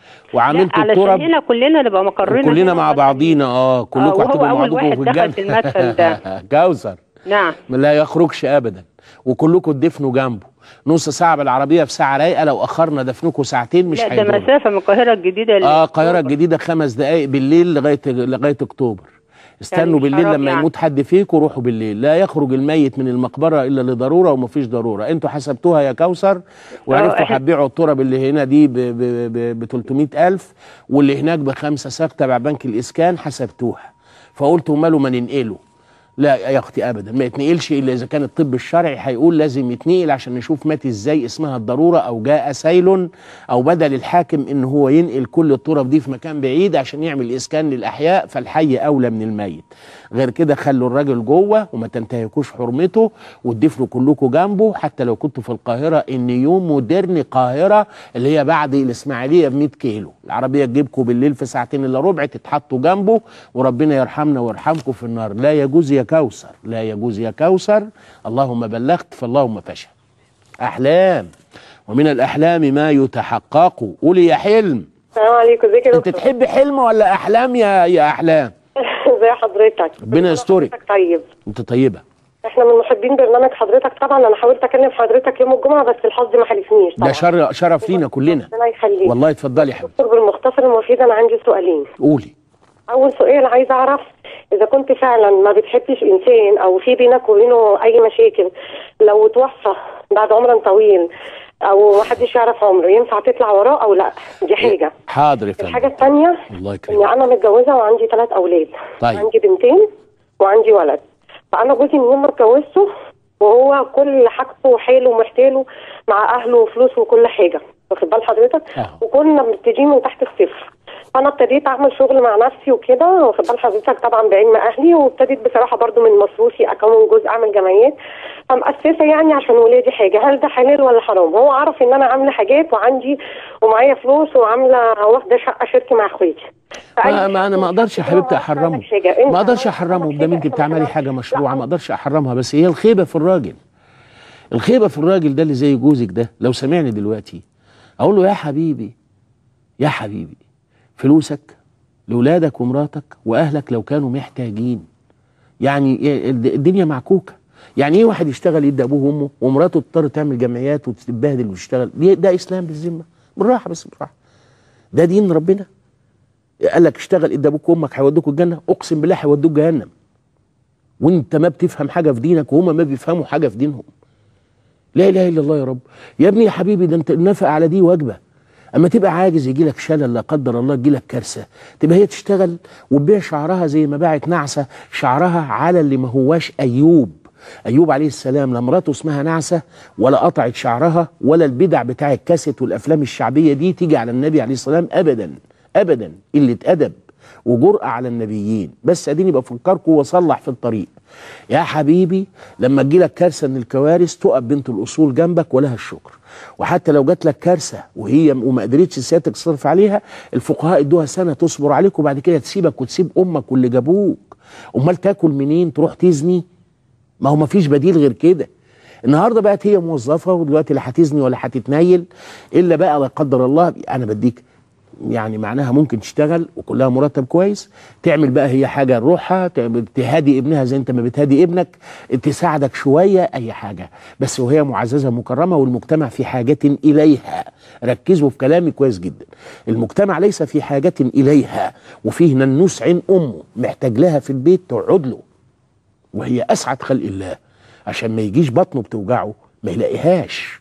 وعملت لا، علشان التراب هنا كلنا نبقى مقرنا كلنا هنا مع مثلاً. بعضينا اه كلكم وهو هتبقوا مع أول بعضكم واحد في دخل الجنة في المدخل ده. كوثر نعم لا يخرجش ابدا وكلكم تدفنوا جنبه نص ساعه بالعربيه في ساعه رايقه لو اخرنا دفنكم ساعتين مش لا ده هيدور مسافه من القاهره الجديده ل- اه القاهره الجديده خمس دقائق بالليل لغايه لغايه اكتوبر استنوا مش بالليل حرام لما يعني. يموت حد فيكم روحوا بالليل لا يخرج الميت من المقبره الا لضروره ومفيش ضروره انتوا حسبتوها يا كوثر وعرفتوا إحنا- هتبيعوا التراب اللي هنا دي ب ب ب 300000 واللي هناك بخمسه ساق تبع بنك الاسكان حسبتوها فقلتوا ماله ما ننقله لا يا اختي ابدا ما يتنقلش الا اذا كان الطب الشرعي هيقول لازم يتنقل عشان نشوف مات ازاي اسمها الضروره او جاء سيل او بدل الحاكم ان هو ينقل كل التراب دي في مكان بعيد عشان يعمل اسكان للاحياء فالحي اولى من الميت غير كده خلوا الراجل جوه وما تنتهكوش حرمته وتدفنوا كلكم جنبه حتى لو كنتوا في القاهره ان يوم مودرن قاهره اللي هي بعد الاسماعيليه ب 100 كيلو العربيه تجيبكم بالليل في ساعتين الا ربع تتحطوا جنبه وربنا يرحمنا ويرحمكم في النار لا يجوز يا كوثر لا يجوز يا كوثر اللهم بلغت فاللهم فشل احلام ومن الاحلام ما يتحقق قولي يا حلم السلام عليكم ازيك يا انت دكتور تحب حلم ولا احلام يا يا احلام ازي حضرتك ربنا يسترك. حضرتك طيب انت طيبه احنا من محبين برنامج حضرتك طبعا انا حاولت اكلم حضرتك يوم الجمعه بس الحظ ما حالفنيش طبعا ده شر شرف لينا كلنا ربنا يخليك والله اتفضلي يا حبيبي دكتور بالمختصر المفيد انا عندي سؤالين قولي اول سؤال عايزه اعرف اذا كنت فعلا ما بتحبش انسان او في بينك وبينه اي مشاكل لو توفى بعد عمر طويل او ما حدش يعرف عمره ينفع تطلع وراه او لا دي حاجه حاضر يا الحاجه فندم الثانيه الله اني يكرمك انا متجوزه وعندي ثلاث اولاد طيب. عندي بنتين وعندي ولد فانا جوزي من يوم ما اتجوزته وهو كل حاجته وحاله ومحتاله مع اهله وفلوسه وكل حاجه واخد بال حضرتك آه. وكنا مبتدئين من تحت الصفر فانا ابتديت اعمل شغل مع نفسي وكده واخد بال حضرتك طبعا بعلم اهلي وابتديت بصراحه برضو من مصروفي اكون جزء اعمل جمعيات فمؤسسه يعني عشان ولادي حاجه هل ده حلال ولا حرام هو عرف ان انا عامله حاجات وعندي ومعايا فلوس وعامله واخده شقه شركه مع اخواتي ما, ما انا ما اقدرش يا حبيبتي احرمه ما اقدرش احرمه بدل انت بتعملي حاجه مشروعه ما اقدرش احرمها بس هي الخيبه في الراجل الخيبه في الراجل ده اللي زي جوزك ده لو سمعني دلوقتي اقول له يا حبيبي يا حبيبي فلوسك لاولادك ومراتك واهلك لو كانوا محتاجين يعني الدنيا معكوكه يعني ايه واحد يشتغل يدي ابوه وامه ومراته تضطر تعمل جمعيات وتتبهدل وتشتغل دي- ده اسلام بالذمه بالراحه بس بالراحه ده دين ربنا قال لك اشتغل ادى ابوك وامك هيودوك الجنه اقسم بالله هيودوك جهنم وانت ما بتفهم حاجه في دينك وهم ما بيفهموا حاجه في دينهم لا اله الا الله يا رب يا ابني يا حبيبي ده انت النفقه على دي واجبه اما تبقى عاجز يجي لك شلل لا قدر الله يجي لك كارثه تبقى هي تشتغل وتبيع شعرها زي ما باعت نعسه شعرها على اللي ما هواش ايوب ايوب عليه السلام لا مراته اسمها نعسه ولا قطعت شعرها ولا البدع بتاع الكاسيت والافلام الشعبيه دي تيجي على النبي عليه السلام ابدا ابدا قله ادب وجرأة على النبيين بس اديني بفكركم واصلح في الطريق يا حبيبي لما تجيلك كارثه من الكوارث تقف بنت الاصول جنبك ولها الشكر وحتى لو جات لك كارثه وهي وما قدرتش سيادتك تصرف عليها الفقهاء ادوها سنه تصبر عليك وبعد كده تسيبك وتسيب امك واللي جابوك امال تاكل منين تروح تزني ما هو ما فيش بديل غير كده النهارده بقت هي موظفه ودلوقتي لا هتزني ولا هتتنيل الا بقى لا قدر الله انا بديك يعني معناها ممكن تشتغل وكلها مرتب كويس تعمل بقى هي حاجه لروحها تعمل- تهادي ابنها زي انت ما بتهادي ابنك تساعدك شويه اي حاجه بس وهي معززه مكرمه والمجتمع في حاجه اليها ركزوا في كلامي كويس جدا المجتمع ليس في حاجه اليها وفيه ننوس عين امه محتاج لها في البيت تقعد له وهي اسعد خلق الله عشان ما يجيش بطنه بتوجعه ما يلاقيهاش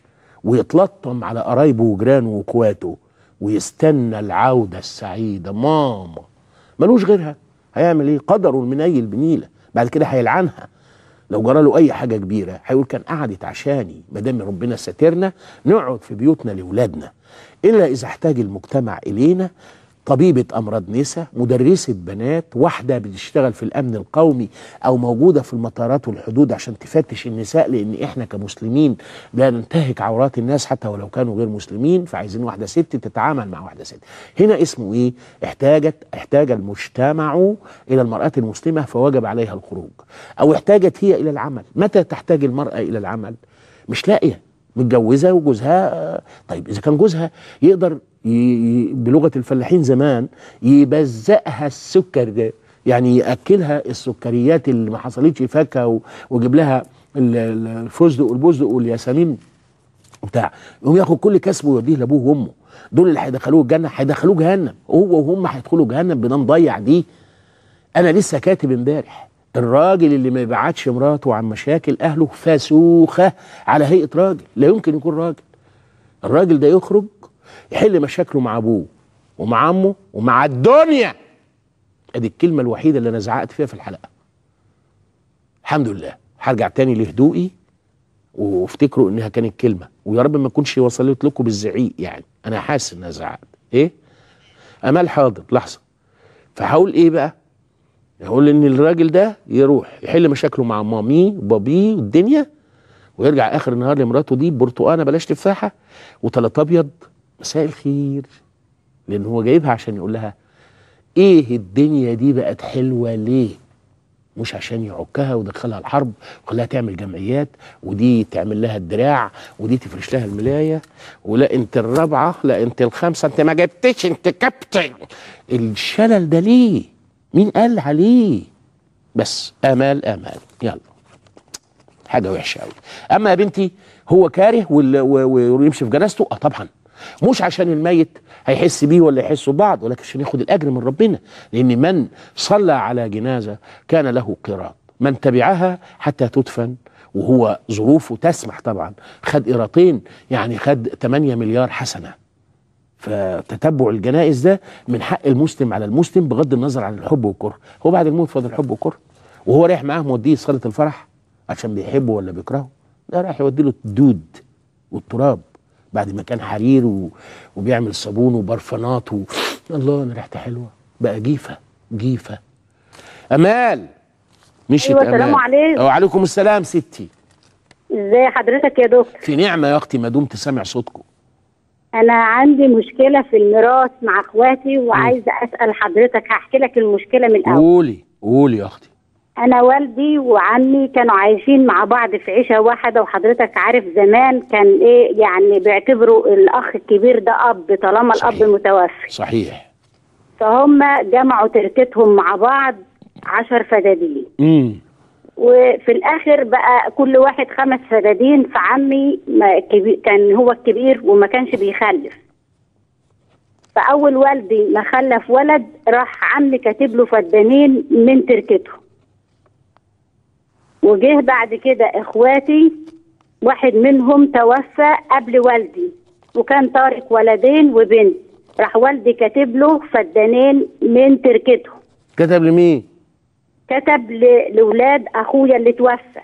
ويتلطم على قرايبه وجيرانه واخواته ويستنى العوده السعيده ماما ملوش غيرها هيعمل ايه قدره المنيل بنيله بعد كده هيلعنها لو جرى له اي حاجه كبيره هيقول كان قعدت عشاني ما دام ربنا ساترنا نقعد في بيوتنا لاولادنا الا اذا احتاج المجتمع الينا طبيبة أمراض نساء مدرسة بنات واحدة بتشتغل في الأمن القومي أو موجودة في المطارات والحدود عشان تفتش النساء لأن إحنا كمسلمين لا ننتهك عورات الناس حتى ولو كانوا غير مسلمين فعايزين واحدة ست تتعامل مع واحدة ست هنا اسمه إيه احتاجت احتاج المجتمع إلى المرأة المسلمة فوجب عليها الخروج أو احتاجت هي إلى العمل متى تحتاج المرأة إلى العمل مش لاقية متجوزة وجوزها طيب إذا كان جوزها يقدر ي- ي- بلغه الفلاحين زمان يبزقها السكر ده يعني ياكلها السكريات اللي ما حصلتش فاكهه و- ويجيب لها ال- ال- الفستق والبزق والياسمين بتاع يقوم ياخد كل كسبه ويوديه لابوه وامه دول اللي هيدخلوه الجنه هيدخلوه جهنم هو وهم هيدخلوا جهنم بنام ضيع دي انا لسه كاتب امبارح الراجل اللي ما يبعتش مراته عن مشاكل اهله فسوخه على هيئه راجل لا يمكن يكون راجل الراجل ده يخرج يحل مشاكله مع ابوه ومع عمه ومع الدنيا ادي الكلمه الوحيده اللي انا زعقت فيها في الحلقه الحمد لله هرجع تاني لهدوئي وافتكروا انها كانت كلمه ويا رب ما اكونش وصلت لكم بالزعيق يعني انا حاسس انها زعقت ايه امال حاضر لحظه فهقول ايه بقى هقول ان الراجل ده يروح يحل مشاكله مع ماميه وبابيه والدنيا ويرجع اخر النهار لمراته دي برتقانه بلاش تفاحه وتلات ابيض مساء الخير لان هو جايبها عشان يقول لها ايه الدنيا دي بقت حلوه ليه مش عشان يعكها ويدخلها الحرب ويخليها تعمل جمعيات ودي تعمل لها الدراع ودي تفرش لها الملايه ولا انت الرابعه لا انت الخامسه انت ما جبتش انت كابتن الشلل ده ليه؟ مين قال عليه؟ بس امال امال يلا حاجه وحشه قوي اما يا بنتي هو كاره وال- و- و- ويمشي في جنازته اه طبعا مش عشان الميت هيحس بيه ولا يحسوا ببعض ولكن عشان ياخد الاجر من ربنا لان من صلى على جنازه كان له قيراط من تبعها حتى تدفن وهو ظروفه تسمح طبعا خد قيراطين يعني خد 8 مليار حسنه فتتبع الجنائز ده من حق المسلم على المسلم بغض النظر عن الحب والكره هو بعد الموت فاضل الحب والكره وهو رايح معاه موديه صاله الفرح عشان بيحبه ولا بيكرهه ده رايح يودي له الدود والتراب بعد ما كان حرير و... وبيعمل صابون وبرفانات و... الله انا ريحتي حلوه بقى جيفه جيفه امال مشيت أيوة، امال السلام عليكم. وعليكم السلام ستي ازاي حضرتك يا دكتور في نعمه يا اختي ما دمت سامع صوتكم انا عندي مشكله في الميراث مع اخواتي وعايزه اسال حضرتك هحكي لك المشكله من الاول قولي قولي يا اختي انا والدي وعمي كانوا عايشين مع بعض في عيشه واحده وحضرتك عارف زمان كان ايه يعني بيعتبروا الاخ الكبير ده اب طالما صحيح. الاب متوفي صحيح فهم جمعوا تركتهم مع بعض عشر فدادين امم وفي الاخر بقى كل واحد خمس فدادين فعمي ما كبي- كان هو الكبير وما كانش بيخلف فاول والدي ما خلف ولد راح عمي كاتب له فدانين من تركته وجه بعد كده اخواتي واحد منهم توفى قبل والدي وكان تارك ولدين وبنت راح والدي كاتب له فدانين من تركته كتب لمين كتب ل- لولاد اخويا اللي توفى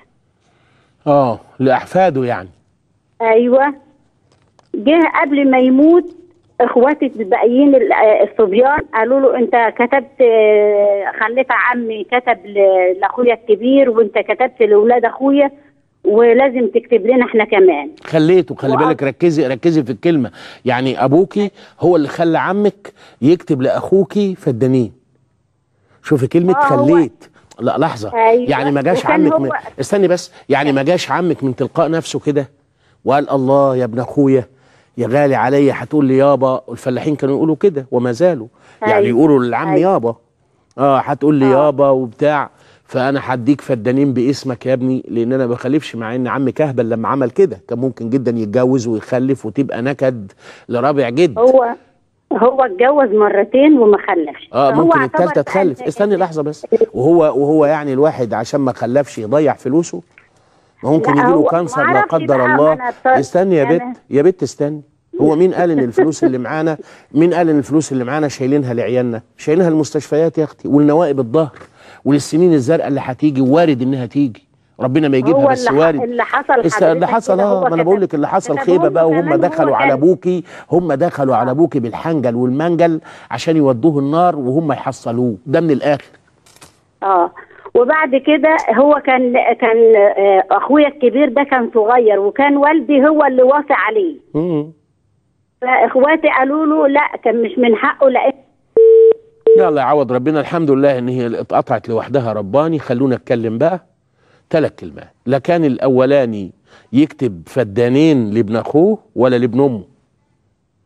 اه لاحفاده يعني ايوه جه قبل ما يموت اخواتي الباقيين ال- آه، الصبيان قالوا له انت كتبت آه، خليت عمي كتب ل- لاخويا الكبير وانت كتبت لاولاد اخويا ولازم تكتب لنا احنا كمان خليته خلي وأب- بالك ركزي ركزي في الكلمه يعني ابوكي هو اللي خلى عمك يكتب لاخوكي فدانين شوفي كلمه آه، هو- خليت لا لحظه أيوة. يعني ما جاش وكان عمك من... هو- استني بس يعني ما جاش عمك من تلقاء نفسه كده وقال الله يا ابن اخويا يا غالي عليا هتقول لي يابا والفلاحين كانوا يقولوا كده وما زالوا يعني أيوة. يقولوا للعم أيوة. يابا اه هتقول لي آه. يابا وبتاع فانا هديك فدانين باسمك يا ابني لان انا ما بخلفش مع ان عم كهبل لما عمل كده كان ممكن جدا يتجوز ويخلف وتبقى نكد لرابع جد هو هو اتجوز مرتين وما خلفش اه فهو ممكن اعتبر التالتة تخلف بقى- استني لحظة بس وهو وهو يعني الواحد عشان ما خلفش يضيع فلوسه ما ممكن لا، يجي له هو كانسر لا معرفش قدر بقى، الله ما أنا بت- استني يا يعني- بت يا بت استني هو مين قال ان الفلوس اللي معانا مين قال ان الفلوس اللي معانا شايلينها لعيالنا شايلينها المستشفيات يا اختي والنوائب الظهر وللسنين الزرقاء اللي هتيجي وارد انها تيجي ربنا ما يجيبها هو بس اللي ح- وارد اللي حصل است- اللي حضرتك حصل كده اه هو ما انا كتب- بقول لك اللي حصل كتبهم خيبه بقى وهم كمان هو دخلوا على كان- ابوكي هم دخلوا على ابوكي بالحنجل والمنجل عشان يودوه النار وهم يحصلوه ده من الاخر اه وبعد كده هو كان كان آه، اخويا الكبير ده كان صغير وكان والدي هو اللي وافق عليه مم. فاخواتي قالوا له لا كان مش من حقه لان يلا يعوض ربنا الحمد لله ان هي اتقطعت لوحدها رباني خلونا اتكلم بقى ثلاث كلمات لا كان الاولاني يكتب فدانين لابن اخوه ولا لابن امه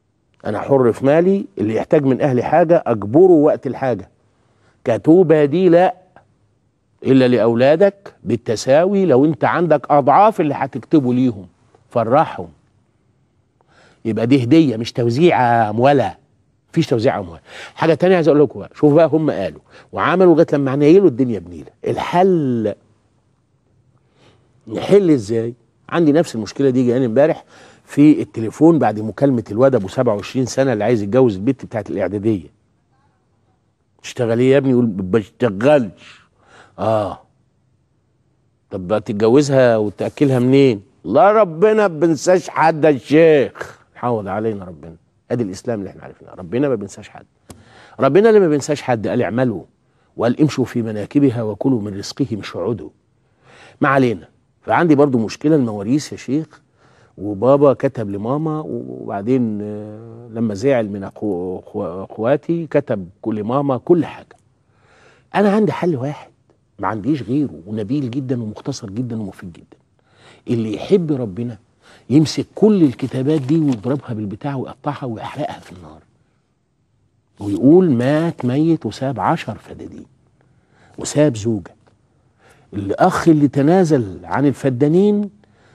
انا حر في مالي اللي يحتاج من اهلي حاجه اجبره وقت الحاجه كتوبه دي لا الا لاولادك بالتساوي لو انت عندك اضعاف اللي هتكتبه ليهم فرحهم يبقى دي هديه مش توزيع امواله مفيش توزيع اموال حاجه تانية عايز اقول لكم بقى شوف بقى هم قالوا وعملوا لغايه لما نيلوا الدنيا بنيله الحل نحل ازاي عندي نفس المشكله دي جاني امبارح في التليفون بعد مكالمه الواد ابو 27 سنه اللي عايز يتجوز البت بتاعت الاعداديه تشتغل ايه يا ابني يقول ما بشتغلش اه طب تتجوزها وتاكلها منين لا ربنا ما بنساش حد يا الشيخ حافظ علينا ربنا ادي الاسلام اللي احنا عارفينه ربنا ما بينساش حد ربنا اللي ما بينساش حد قال اعملوا وقال امشوا في مناكبها وكلوا من رزقه مش اقعدوا ما علينا فعندي برضو مشكله المواريث يا شيخ وبابا كتب لماما وبعدين آه، لما زعل من أخو- أخو- اخواتي كتب كل ماما كل حاجه انا عندي حل واحد ما عنديش غيره ونبيل جدا ومختصر جدا ومفيد جدا اللي يحب ربنا يمسك كل الكتابات دي ويضربها بالبتاع ويقطعها ويحرقها في النار ويقول مات ميت وساب عشر فدادين وساب زوجة الأخ اللي تنازل عن الفدانين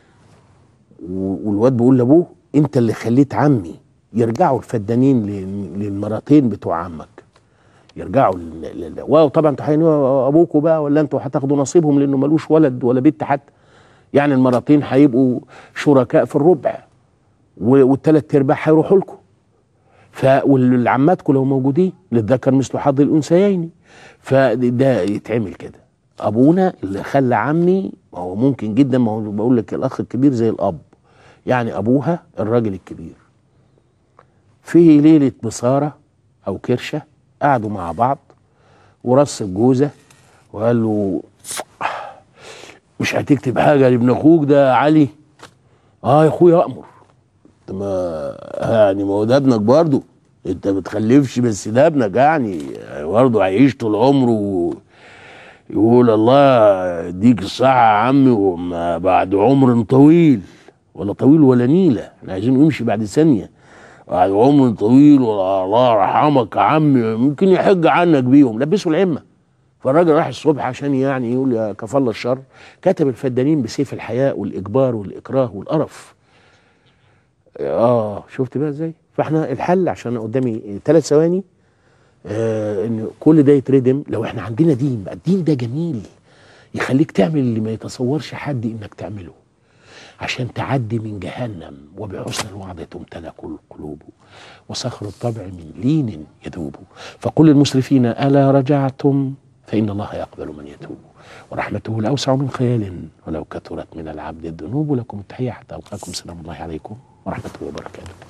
و- والواد بيقول لأبوه أنت اللي خليت عمي يرجعوا الفدانين لل- للمراتين بتوع عمك يرجعوا لل- لل- واو طبعا انتوا هينوا ابوكوا بقى ولا انتوا هتاخدوا نصيبهم لانه ملوش ولد ولا بنت حتى يعني المراتين هيبقوا شركاء في الربع و- والتلات ارباع هيروحوا لكم ف والعماتكم لو موجودين للذكر مثل حظ الانثيين فده يتعمل كده ابونا اللي خلى عمي ما هو ممكن جدا ما هو بقول لك الاخ الكبير زي الاب يعني ابوها الراجل الكبير في ليله بصاره او كرشه قعدوا مع بعض ورص الجوزه وقال له مش هتكتب حاجه لابن اخوك ده يا علي اه يا اخويا امر انت ما يعني ما هو ده ابنك برضه انت ما بتخلفش بس ده ابنك يعني برضه هيعيش طول عمره يقول الله يديك الصحة يا عمي وما بعد عمر طويل ولا طويل ولا نيلة احنا عايزين يمشي بعد ثانية بعد عمر طويل ولا الله يرحمك يا عمي ممكن يحج عنك بيهم لبسوا العمة فالراجل راح الصبح عشان يعني يقول يا كفى الله الشر كتب الفدانين بسيف الحياء والإجبار والإكراه والقرف اه شفت بقى ازاي فاحنا الحل عشان قدامي ثلاث ثواني آه ان كل ده يتردم لو احنا عندنا دين بقى الدين ده جميل يخليك تعمل اللي ما يتصورش حد انك تعمله عشان تعدي من جهنم وبحسن الوعد تمتلى كل القلوب وصخر الطبع من لين يذوب فقل للمسرفين ألا رجعتم فإن الله يقبل من يتوب ورحمته الأوسع من خيال ولو كثرت من العبد الذنوب لكم التحية حتى ألقاكم سلام الله عليكم ورحمته وبركاته